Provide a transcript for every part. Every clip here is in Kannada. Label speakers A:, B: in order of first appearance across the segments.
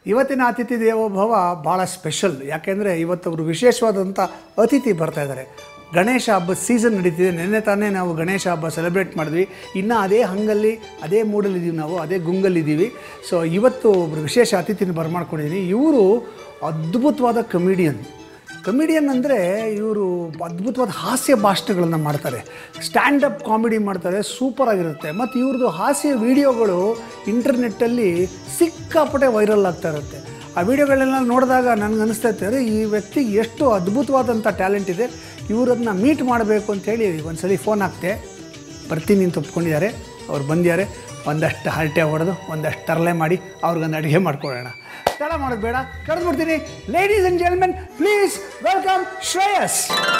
A: ಇವತ್ತಿನ ಅತಿಥಿ ದೇವೋಭವ ಭಾಳ ಸ್ಪೆಷಲ್ ಯಾಕೆಂದರೆ ಇವತ್ತವರು ವಿಶೇಷವಾದಂಥ ಅತಿಥಿ ಬರ್ತಾ ಇದ್ದಾರೆ ಗಣೇಶ ಹಬ್ಬದ ಸೀಸನ್ ನಡೀತಿದೆ ನಿನ್ನೆ ತಾನೇ ನಾವು ಗಣೇಶ ಹಬ್ಬ ಸೆಲೆಬ್ರೇಟ್ ಮಾಡಿದ್ವಿ ಇನ್ನು ಅದೇ ಹಂಗಲ್ಲಿ ಅದೇ ಮೂಡಲ್ಲಿದ್ದೀವಿ ನಾವು ಅದೇ ಗುಂಗಲ್ಲಿದ್ದೀವಿ ಸೊ ಇವತ್ತು ಒಬ್ರು ವಿಶೇಷ ಅತಿಥಿನ ಬರ್ಮಾಡ್ಕೊಂಡಿದ್ದೀನಿ ಇವರು ಅದ್ಭುತವಾದ ಕಮಿಡಿಯನ್ ಕಮಿಡಿಯನ್ ಅಂದರೆ ಇವರು ಅದ್ಭುತವಾದ ಹಾಸ್ಯ ಭಾಷಣಗಳನ್ನು ಮಾಡ್ತಾರೆ ಸ್ಟ್ಯಾಂಡಪ್ ಕಾಮಿಡಿ ಮಾಡ್ತಾರೆ ಸೂಪರ್ ಆಗಿರುತ್ತೆ ಮತ್ತು ಇವ್ರದ್ದು ಹಾಸ್ಯ ವಿಡಿಯೋಗಳು ಇಂಟರ್ನೆಟ್ಟಲ್ಲಿ ಸಿಕ್ಕಾಪಟ್ಟೆ ವೈರಲ್ ಆಗ್ತಾ ಇರುತ್ತೆ ಆ ವಿಡಿಯೋಗಳೆಲ್ಲ ನೋಡಿದಾಗ ನನಗೆ ಅನಿಸ್ತಾ ಇರ್ತಾರೆ ಈ ವ್ಯಕ್ತಿಗೆ ಎಷ್ಟು ಅದ್ಭುತವಾದಂಥ ಟ್ಯಾಲೆಂಟ್ ಇದೆ ಇವರನ್ನ ಮೀಟ್ ಮಾಡಬೇಕು ಅಂತೇಳಿ ಒಂದ್ಸಲಿ ಫೋನ್ ಹಾಕ್ತೆ ಬರ್ತೀನಿ ಅಂತ ಒಪ್ಕೊಂಡಿದ್ದಾರೆ ಅವ್ರು ಬಂದಿದ್ದಾರೆ ಒಂದಷ್ಟು ಹರಟೆ ಹೊಡೆದು ಒಂದಷ್ಟು ತರಲೆ ಮಾಡಿ ಅವ್ರಿಗೊಂದು ಅಡುಗೆ ಮಾಡ್ಕೊಳ್ಳೋಣ ತಡ ಮಾಡೋದು ಬೇಡ ಕರೆದ್ಬಿಡ್ತೀನಿ ladies and gentlemen please welcome Shreyas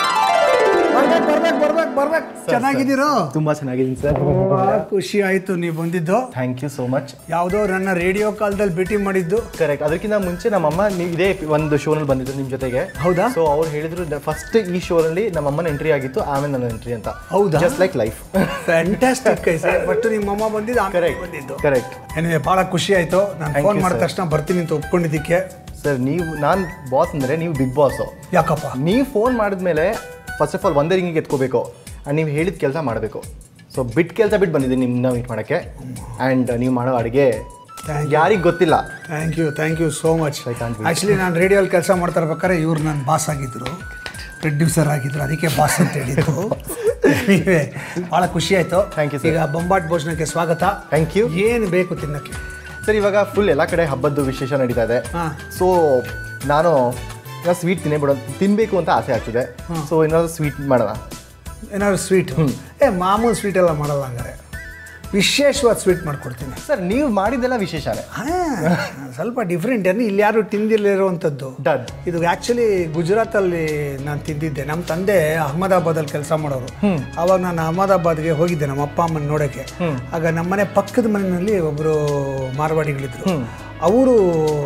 A: ಬರ್ಬೇಕು ಬರ್ಬೇಕು ಬರ್ಬೇಕು ಬರ್ಬೇಕು ಚೆನ್ನಾಗಿದ್ದೀರೋ
B: ತುಂಬಾ ಚೆನ್ನಾಗಿದ್ದೀನಿ ಸರ್
A: ತುಂಬಾ ಖುಷಿ ಆಯಿತು ನೀವು ಬಂದಿದ್ದು
B: ಥ್ಯಾಂಕ್ ಯು ಸೋ ಮಚ್
A: ಯಾವುದೋ ನನ್ನ ರೇಡಿಯೋ ಕಾಲದಲ್ಲಿ ಭೇಟಿ ಮಾಡಿದ್ದು
B: ಕರೆಕ್ಟ್ ಅದಕ್ಕಿಂತ ಮುಂಚೆ ನಮ್ಮಮ್ಮ ನೀವು ಇದೇ ಒಂದು ಶೋನಲ್ಲಿ ಬಂದಿದ್ರು ನಿಮ್ಮ ಜೊತೆಗೆ
A: ಹೌದಾ?
B: ಸೊ ಅವ್ರು ಹೇಳಿದ್ರು ಫಸ್ಟ್ ಈ ಶೋನಲ್ಲಿ ನಮ್ಮಮ್ಮನ ಎಂಟ್ರಿ ಆಗಿತ್ತು ಆಮೇಲೆ ನನ್ನ ಎಂಟ್ರಿ ಅಂತ
A: ಹೌದಾ?
B: Just like life
A: fantastic sir but ನಿಮ್ಮ ಅಮ್ಮ ಬಂದಿದ್ದು ಆಮೇಲೆ
B: ಕರೆಕ್ಟ್
A: ಬಂದಿದ್ದು
B: ಕರೆಕ್ಟ್
A: ಏನಿದೆ ಭಾಳ ಖುಷಿ ಆಯಿತು ನಾನು
B: Thank
A: ಫೋನ್
B: you,
A: ಮಾಡಿದ
B: sir.
A: ತಕ್ಷಣ ಬರ್ತೀನಿ ಅಂತ ಒಪ್ಕೊಂಡಿದ್ದಕ್ಕೆ
B: ಸರ್ ನೀವು ನಾನು ಬಾಸ್ ಅಂದರೆ ನೀವು ಬಿಗ್ ಬಾಸು
A: ಯಾಕಪ್ಪ
B: ನೀವು ಫೋನ್ ಮಾಡಿದ್ಮೇಲೆ ಫಸ್ಟ್ ಆಫ್ ಆಲ್ ಒಂದೇ ರಿಂಗಿಗೆ ಎತ್ಕೋಬೇಕು ಆ್ಯಂಡ್ ನೀವು ಹೇಳಿದ ಕೆಲಸ ಮಾಡಬೇಕು ಸೊ ಬಿಟ್ಟು ಕೆಲಸ ಬಿಟ್ಟು ಬಂದಿದ್ದೀನಿ ನಿಮ್ಮನ್ನ ಮೀಟ್ ಮಾಡೋಕ್ಕೆ ಆ್ಯಂಡ್ ನೀವು ಮಾಡೋ ಅಡುಗೆ
A: Thank
B: ಯಾರಿಗೆ ಗೊತ್ತಿಲ್ಲ
A: thank you thank you so much
B: I can't wait.
A: Actually ನಾನು ರೇಡಿಯೋಲ್ಲಿ ಕೆಲಸ ಮಾಡ್ತಾ ಇರ್ಬೇಕಾದ್ರೆ ಇವ್ರು ನನ್ನ ಬಾಸ್ ಆಗಿದ್ದರು ಪ್ರೊಡ್ಯೂಸರ್ ಆಗಿದ್ರು ಅದಕ್ಕೆ ಬಾಸ್ ಅಂತ ಹೇಳಿದ್ದು ನೀವೇ ಭಾಳ ಖುಷಿ ಆಯಿತು
B: Thank you, sir.
A: ಈಗ ಬೊಂಬಾಟ್ ಭೋಜನಕ್ಕೆ ಸ್ವಾಗತ
B: Thank you.
A: ಏನು ಬೇಕು ತಿನ್ನಕ್ಕೆ
B: ಸರ್ ಇವಾಗ ಫುಲ್ ಎಲ್ಲ ಕಡೆ ಹಬ್ಬದ್ದು ವಿಶೇಷ ನಡೀತಾ ಇದೆ
A: ಹಾಂ
B: ಸೊ ನಾನು ಸ್ವೀಟ್ ತಿನ್ನೇ ಬಿಡೋ ತಿನ್ನಬೇಕು ಅಂತ ಆಸೆ ಆಗ್ತಿದೆ ಸೊ ಏನಾದ್ರು ಸ್ವೀಟ್ ಮಾಡೋಣ
A: ಏನಾದ್ರು ಸ್ವೀಟ್ ಏ ಮಾಮೂಲು ಸ್ವೀಟ್ ಎಲ್ಲ ಮಾಡಲ್ಲ ಹಂಗಾರೆ ವಿಶೇಷವಾದ ಸ್ವೀಟ್ ಮಾಡ್ಕೊಡ್ತೀನಿ
B: ಸರ್ ನೀವು ಮಾಡಿದ್ದೆಲ್ಲ ವಿಶೇಷನೇ
A: ಹಾಂ ಸ್ವಲ್ಪ ಡಿಫ್ರೆಂಟ್ ಏನು ಇಲ್ಲಿ ಯಾರು ತಿಂದಿಲ್ಲಿರುವಂಥದ್ದು
B: ಡನ್
A: ಇದು ಆ್ಯಕ್ಚುಲಿ ಗುಜರಾತಲ್ಲಿ ನಾನು ತಿಂದಿದ್ದೆ ನಮ್ಮ ತಂದೆ ಅಹಮದಾಬಾದಲ್ಲಿ ಕೆಲಸ ಮಾಡೋರು ಅವಾಗ ನಾನು ಅಹಮದಾಬಾದ್ಗೆ ಹೋಗಿದ್ದೆ ನಮ್ಮ ಅಪ್ಪ ಅಮ್ಮನ ನೋಡೋಕ್ಕೆ ಆಗ ನಮ್ಮನೆ ಪಕ್ಕದ ಮನೆಯಲ್ಲಿ ಒಬ್ಬರು ಮಾರ್ವಾಡಿಗಳಿದ್ರು ಅವರು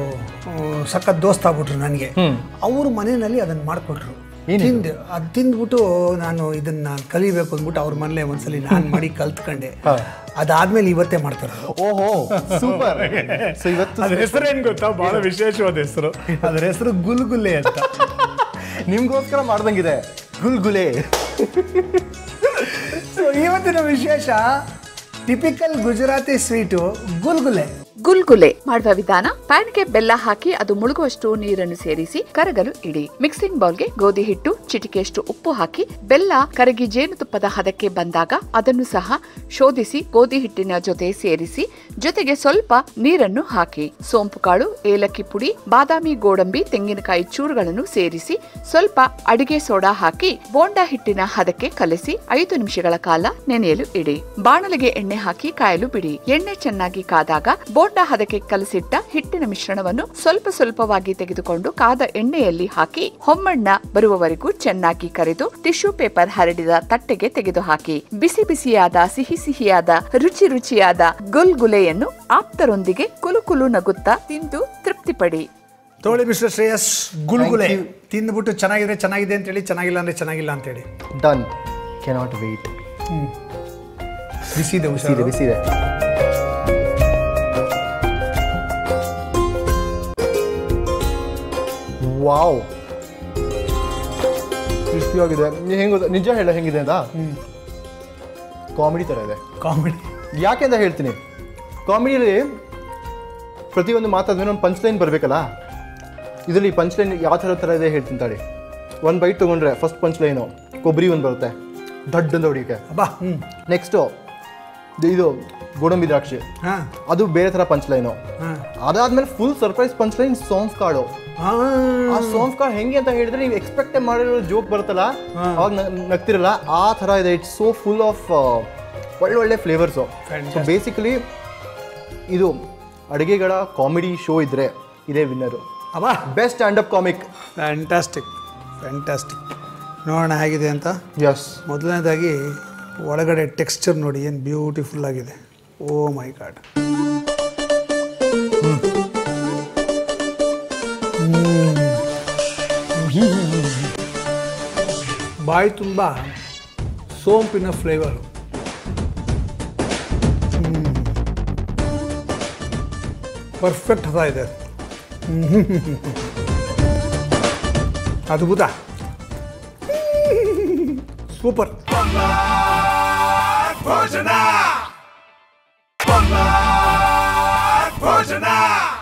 A: ಸಖತ್ ದೋಸ್ತ್ ಆಗ್ಬಿಟ್ರು ನನಗೆ ಅವ್ರ ಮನೆಯಲ್ಲಿ ಅದನ್ನು ಮಾಡಿಕೊಟ್ರು ತಿಂದು ಅದು ತಿಂದ್ಬಿಟ್ಟು ನಾನು ಇದನ್ನ ಕಲಿಬೇಕು ಅಂದ್ಬಿಟ್ಟು ಅವ್ರ ಮನೇಲೆ ಒಂದ್ಸಲಿ ನಾನು ಮಾಡಿ ಕಲ್ತ್ಕೊಂಡೆ ಅದಾದ್ಮೇಲೆ ಇವತ್ತೇ ಮಾಡ್ತಾರೆ
B: ಓಹೋ ಸೂಪರ್ ಸೊ ಇವತ್ತು
A: ಅದ್ರ ಹೆಸರು ಏನು ಗೊತ್ತಾ ಭಾಳ ವಿಶೇಷವಾದ ಹೆಸರು ಅದ್ರ ಹೆಸರು ಗುಲ್ಗುಲ್ಲೆ ಅಂತ
B: ನಿಮ್ಗೋಸ್ಕರ ಮಾಡ್ದಂಗಿದೆ ಗುಲ್ಗುಲೆ
A: ಸೊ ಇವತ್ತಿನ ವಿಶೇಷ ಟಿಪಿಕಲ್ ಗುಜರಾತಿ ಸ್ವೀಟು ಗುಲ್ಗುಲೆ
C: ಗುಲ್ಗುಲೆ ಮಾಡುವ ವಿಧಾನ ಪ್ಯಾನ್ಗೆ ಬೆಲ್ಲ ಹಾಕಿ ಅದು ಮುಳುಗುವಷ್ಟು ನೀರನ್ನು ಸೇರಿಸಿ ಕರಗಲು ಇಡಿ ಮಿಕ್ಸಿಂಗ್ ಬೌಲ್ಗೆ ಗೋಧಿ ಹಿಟ್ಟು ಚಿಟಿಕೆಯಷ್ಟು ಉಪ್ಪು ಹಾಕಿ ಬೆಲ್ಲ ಕರಗಿ ಜೇನುತುಪ್ಪದ ಹದಕ್ಕೆ ಬಂದಾಗ ಅದನ್ನು ಸಹ ಶೋಧಿಸಿ ಗೋಧಿ ಹಿಟ್ಟಿನ ಜೊತೆ ಸೇರಿಸಿ ಜೊತೆಗೆ ಸ್ವಲ್ಪ ನೀರನ್ನು ಹಾಕಿ ಸೋಂಪು ಕಾಳು ಏಲಕ್ಕಿ ಪುಡಿ ಬಾದಾಮಿ ಗೋಡಂಬಿ ತೆಂಗಿನಕಾಯಿ ಚೂರುಗಳನ್ನು ಸೇರಿಸಿ ಸ್ವಲ್ಪ ಅಡಿಗೆ ಸೋಡಾ ಹಾಕಿ ಬೋಂಡಾ ಹಿಟ್ಟಿನ ಹದಕ್ಕೆ ಕಲಸಿ ಐದು ನಿಮಿಷಗಳ ಕಾಲ ನೆನೆಯಲು ಇಡಿ ಬಾಣಲೆಗೆ ಎಣ್ಣೆ ಹಾಕಿ ಕಾಯಲು ಬಿಡಿ ಎಣ್ಣೆ ಚೆನ್ನಾಗಿ ಕಾದಾಗ ಬೋಂಡಾ ಹದಕ್ಕೆ ಕಲಸಿಟ್ಟ ಹಿಟ್ಟಿನ ಮಿಶ್ರಣವನ್ನು ಸ್ವಲ್ಪ ಸ್ವಲ್ಪವಾಗಿ ತೆಗೆದುಕೊಂಡು ಕಾದ ಎಣ್ಣೆಯಲ್ಲಿ ಹಾಕಿ ಹೊಮ್ಮಣ್ಣ ಬರುವವರೆಗೂ ಚೆನ್ನಾಗಿ ಕರೆದು ಟಿಶ್ಯೂ ಪೇಪರ್ ಹರಡಿದ ತಟ್ಟೆಗೆ ತೆಗೆದುಹಾಕಿ ಬಿಸಿ ಬಿಸಿಯಾದ ಸಿಹಿ ಸಿಹಿಯಾದ ರುಚಿ ರುಚಿಯಾದ ಗುಲ್ಗುಲೆಯನ್ನು ಆಪ್ತರೊಂದಿಗೆ ಕುಲು ಕುಲು ನಗುತ್ತಾ ತಿಂದು ತೃಪ್ತಿಪಡಿ
A: ತೋಳಿ ಮಿಸ್ಟರ್ ಶ್ರೇಯಸ್ ಗುಲ್ಗುಲೆ
B: Thank you.
A: ತಿಂದ್ಬಿಟ್ಟು ಚೆನ್ನಾಗಿದ್ರೆ ಚೆನ್ನಾಗಿದೆ ಅಂತೇಳಿ ಚೆನ್ನಾಗಿಲ್ಲ ಅಂದ್ರೆ ಚೆನ್ನಾಗಿಲ್ಲ ಅಂತೇಳಿ
B: ಡನ್ ಕೆನಾಟ್ ವೆಯ್ಟ್
A: ಬಿಸಿದೆ
B: ಬಿಸಿದೆ
A: ಹುಷಾರು
B: ಬಿಸಿದೆ ವಾವ್ ಕ್ರಿಸ್ಪಿಯಾಗಿದೆ ಹೆಂಗ ನಿಜ ಹೇಳ ಹೆಂಗಿದೆ ಅಂತ ಕಾಮಿಡಿ ಥರ ಇದೆ
A: ಕಾಮಿಡಿ
B: ಯಾಕೆ ಅಂತ ಹೇಳ್ತೀನಿ ಕಾಮಿಡಿಯಲ್ಲಿ ಪ್ರತಿಯೊಂದು ಮಾತಾದ್ಮೇಲೆ ಒಂದು ಪಂಚ್ ಲೈನ್ ಬರಬೇಕಲ್ಲ ಇದರಲ್ಲಿ ಪಂಚ್ ಲೈನ್ ಯಾವ ಥರ ಥರ ಇದೆ ಹೇಳ್ತೀನಿ ತಾಳಿ ಒಂದು ಬೈಟ್ ತೊಗೊಂಡ್ರೆ ಫಸ್ಟ್ ಪಂಚ್ ಲೈನು ಕೊಬ್ಬರಿ ಒಂದು ಬರುತ್ತೆ ದಡ್ಡ ಅಂತ ಹೊಡಿಯೋಕ್ಕೆ
A: ಅಬ್ಬಾ ಹ್ಞೂ
B: ನೆಕ್ಸ್ಟು ಇದು ಗೋಡಂಬಿ ದ್ರಾಕ್ಷಿ
A: ಹಾಂ
B: ಅದು ಬೇರೆ ಥರ ಪಂಚ್ ಲೈನು
A: ಹಾಂ
B: ಅದಾದ್ಮೇಲೆ ಫುಲ್ ಸರ್ಪ್ರೈಸ್ ಪಂಚ್ ಲೈನ್ ಸೋಂಫ್ ಕಾಳು ಆ
A: ಹಾಂ
B: ಸೋಂಫ್ ಕಾಳು ಹೆಂಗೆ ಅಂತ ಹೇಳಿದ್ರೆ ನೀವು ಎಕ್ಸ್ಪೆಕ್ಟ್ ಮಾಡಿರೋ ಜೋಕ್ ಬರುತ್ತಲ್ಲ ಅವಾಗ ನ- ನಗ್ತಿರಲ್ಲ ಆ ಥರ ಇದೆ ಇಟ್ಸ್ ಸೋ ಫುಲ್ ಆಫ್ ಒಳ್ಳೊಳ್ಳೆ ಫ್ಲೇವರ್ಸು ಸೊ ಬೇಸಿಕಲಿ ಇದು ಅಡುಗೆಗಳ ಕಾಮಿಡಿ ಶೋ ಇದ್ರೆ ಇದೇ ವಿನ್ನರು
A: ಅಬ್ಬಾ
B: best stand up comic
A: fantastic fantastic ನೋಡೋಣ ಹೇಗಿದೆ ಅಂತ
B: ಎಸ್
A: ಮೊದಲನೇದಾಗಿ ಒಳಗಡೆ ಟೆಕ್ಸ್ಚರ್ ನೋಡಿ ಏನು ಬ್ಯೂಟಿಫುಲ್ ಆಗಿದೆ ಓ ಮೈ ಗಾಡ್ ಬಾಯಿ ತುಂಬ ಸೋಂಪಿನ ಫ್ಲೇವರು ಪರ್ಫೆಕ್ಟ್ ಹದ ಇದೆ ಅದ್ಭುತ ಸೂಪರ್
D: ಭೋಜನ ಭೋಜನ